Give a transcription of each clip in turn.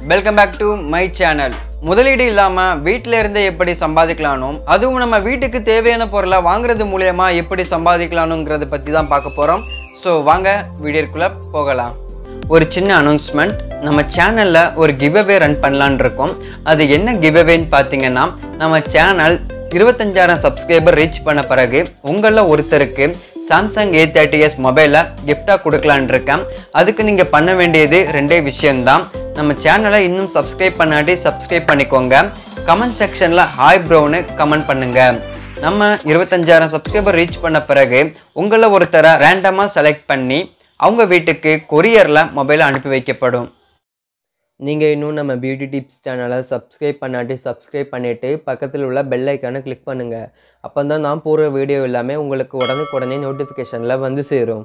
welcome back to my channel முதலீடு இல்லாமல் வீட்டில் இருந்தே எப்படி சம்பாதிக்கலானும் அதுவும் நம்ம வீட்டுக்கு தேவையான பொருளை வாங்குறது மூலயமா எப்படி சம்பாதிக்கலானுங்கிறத பற்றி தான் பார்க்க போகிறோம் ஸோ வாங்க வீடியோக்குள்ளே போகலாம் ஒரு சின்ன அனௌன்ஸ்மெண்ட் நம்ம சேனலில் ஒரு கிவ்அவே ரன் பண்ணலான் இருக்கோம் அது என்ன கிவ்அவேன்னு பார்த்தீங்கன்னா நம்ம சேனல் இருபத்தஞ்சாயிரம் சப்ஸ்கிரைபர் ரீச் பண்ண பிறகு உங்களில் ஒருத்தருக்கு சாம்சங் ஏ தேர்ட்டி எஸ் மொபைலை கிஃப்டாக கொடுக்கலான் இருக்கேன் அதுக்கு நீங்கள் பண்ண வேண்டியது ரெண்டே விஷயம்தான் நம்ம சேனலை இன்னும் சப்ஸ்கிரைப் பண்ணாட்டி சப்ஸ்கிரைப் பண்ணிக்கோங்க கமெண்ட் செக்ஷனில் ஹாய் ப்ரோன்னு கமெண்ட் பண்ணுங்க நம்ம இருபத்தஞ்சாயிரம் சப்ஸ்கிரைபர் ரீச் பண்ண பிறகு உங்களை ஒருத்தரை ரேண்டமாக செலக்ட் பண்ணி அவங்க வீட்டுக்கு கொரியரில் மொபைலை அனுப்பி வைக்கப்படும் நீங்கள் இன்னும் நம்ம பியூட்டி டிப்ஸ் சேனலை சப்ஸ்கிரைப் பண்ணாட்டி சப்ஸ்கிரைப் பண்ணிவிட்டு பக்கத்தில் உள்ள பெல் ஐக்கானை கிளிக் பண்ணுங்கள் அப்போ தான் நான் போடுற வீடியோ எல்லாமே உங்களுக்கு உடனுக்குடனே நோட்டிஃபிகேஷனில் வந்து சேரும்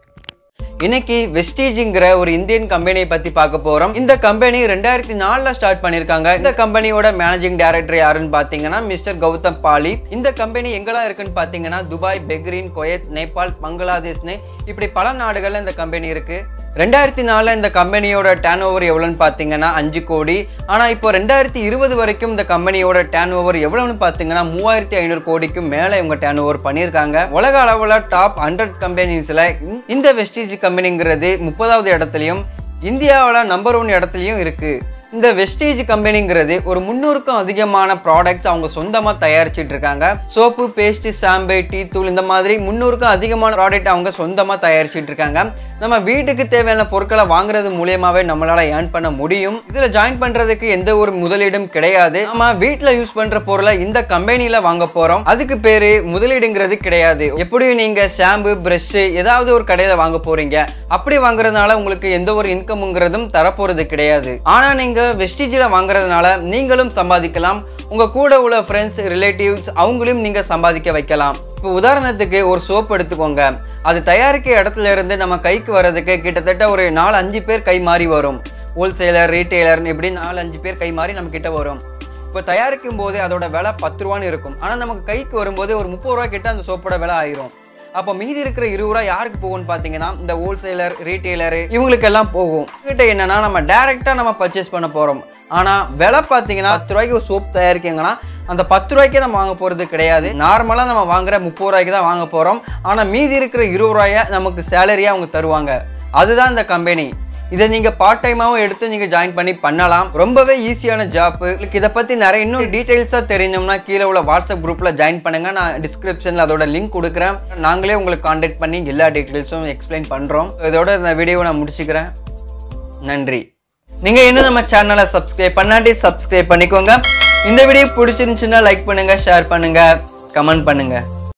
இன்னைக்கு வெஸ்டீஜ்ங்கிற ஒரு இந்தியன் கம்பெனியை பத்தி பார்க்க போறோம் இந்த கம்பெனி ரெண்டாயிரத்தி நாலுல ஸ்டார்ட் பண்ணிருக்காங்க இந்த கம்பெனியோட மேனேஜிங் டைரக்டர் யாருன்னு பாத்தீங்கன்னா மிஸ்டர் கௌதம் பாலி இந்த கம்பெனி எங்கெல்லாம் இருக்குன்னு பாத்தீங்கன்னா துபாய் பெக்ரீன் குவைத் நேபாள் பங்களாதேஷ்னு இப்படி பல நாடுகள்ல இந்த கம்பெனி இருக்கு ரெண்டாயிரத்தி நாலுல இந்த கம்பெனியோட டேன் ஓவர் எவ்வளோன்னு பார்த்தீங்கன்னா அஞ்சு கோடி ஆனால் இப்போ ரெண்டாயிரத்தி இருபது வரைக்கும் இந்த கம்பெனியோட டேன் ஓவர் எவ்வளோன்னு பார்த்தீங்கன்னா மூவாயிரத்தி ஐநூறு கோடிக்கும் மேலே இவங்க டேன் ஓவர் பண்ணியிருக்காங்க உலக அளவில் டாப் ஹண்ட்ரட் கம்பெனிஸில் இந்த வெஸ்டீஜ் கம்பெனிங்கிறது முப்பதாவது இடத்துலையும் இந்தியாவில் நம்பர் ஒன் இடத்துலையும் இருக்குது இந்த வெஸ்டேஜ் கம்பெனிங்கிறது ஒரு முந்நூறுக்கும் அதிகமான ப்ராடக்ட்ஸ் அவங்க சொந்தமாக தயாரிச்சிட்டு இருக்காங்க சோப்பு பேஸ்ட் ஷாம்பு டீ தூள் இந்த மாதிரி முந்நூறுக்கும் அதிகமான ப்ராடக்ட் அவங்க சொந்தமாக தயாரிச்சிட்டு இருக்காங்க நம்ம வீட்டுக்கு தேவையான பொருட்களை வாங்குறது மூலியமாவே நம்மளால ஏர்ன் பண்ண முடியும் இதுல ஜாயின் பண்றதுக்கு எந்த ஒரு முதலீடும் கிடையாது நம்ம வீட்டுல யூஸ் பண்ற பொருளை இந்த கம்பெனில வாங்க போறோம் அதுக்கு பேரு முதலீடுங்கிறது கிடையாது எப்படியும் நீங்க ஷாம்பு பிரஷ் ஏதாவது ஒரு கடையில வாங்க போறீங்க அப்படி வாங்குறதுனால உங்களுக்கு எந்த ஒரு இன்கம்ங்கிறதும் தரப்போறது கிடையாது ஆனா நீங்க வெஸ்டிஜில் வாங்குறதுனால நீங்களும் சம்பாதிக்கலாம் உங்க கூட உள்ள ஃப்ரெண்ட்ஸ் ரிலேட்டிவ்ஸ் அவங்களையும் நீங்க சம்பாதிக்க வைக்கலாம் இப்போ உதாரணத்துக்கு ஒரு சோப் எடுத்துக்கோங்க அது தயாரிக்க இடத்துல இருந்து நம்ம கைக்கு வர்றதுக்கு கிட்டத்தட்ட ஒரு நாலு அஞ்சு பேர் கை மாறி வரும் ஹோல்சேலர் ரீட்டைலர் இப்படி நாலு அஞ்சு பேர் கை மாறி நம்ம கிட்ட வரும் இப்போ தயாரிக்கும் போது அதோட விலை பத்து ரூபான்னு இருக்கும் ஆனால் நமக்கு கைக்கு வரும்போது ஒரு முப்பது ரூபா கிட்ட அந்த சோப்போட விலை ஆயிரும் அப்போ மீதி இருக்கிற இருபது ரூபா யாருக்கு போகும்னு பார்த்தீங்கன்னா இந்த ஹோல்சேலர் ரீட்டைலர் இவங்களுக்கெல்லாம் போகும் கிட்ட என்னன்னா நம்ம டைரெக்டாக நம்ம பர்ச்சேஸ் பண்ண போகிறோம் ஆனால் விலை பார்த்தீங்கன்னா பத்து ரூபாய்க்கு ஒரு சோப் தயாரிக்கீங்கன்னா அந்த பத்து ரூபாய்க்கே நம்ம வாங்க போகிறது கிடையாது நார்மலாக நம்ம வாங்குற முப்பது ரூபாய்க்கு தான் வாங்க போகிறோம் ஆனால் மீதி இருக்கிற இருபது ரூபாயை நமக்கு சேலரியாக அவங்க தருவாங்க அதுதான் இந்த கம்பெனி இதை நீங்கள் பார்ட் டைமாகவும் எடுத்து நீங்கள் ஜாயின் பண்ணி பண்ணலாம் ரொம்பவே ஈஸியான ஜாப் உங்களுக்கு இதை பற்றி நிறைய இன்னும் டீட்டெயில்ஸாக தெரிஞ்சோம்னா கீழே உள்ள வாட்ஸ்அப் குரூப்பில் ஜாயின் பண்ணுங்கள் நான் டிஸ்கிரிப்ஷனில் அதோட லிங்க் கொடுக்குறேன் நாங்களே உங்களுக்கு காண்டாக்ட் பண்ணி எல்லா டீட்டெயில்ஸும் எக்ஸ்பிளைன் பண்ணுறோம் இதோட இந்த வீடியோவை நான் முடிச்சுக்கிறேன் நன்றி நீங்க இன்னும் நம்ம சேனலை சப்ஸ்கிரைப் பண்ணாட்டி சப்ஸ்கிரைப் பண்ணிக்கோங்க இந்த வீடியோ பிடிச்சிருந்துச்சுன்னா லைக் பண்ணுங்க ஷேர் பண்ணுங்க கமெண்ட் பண்ணுங்க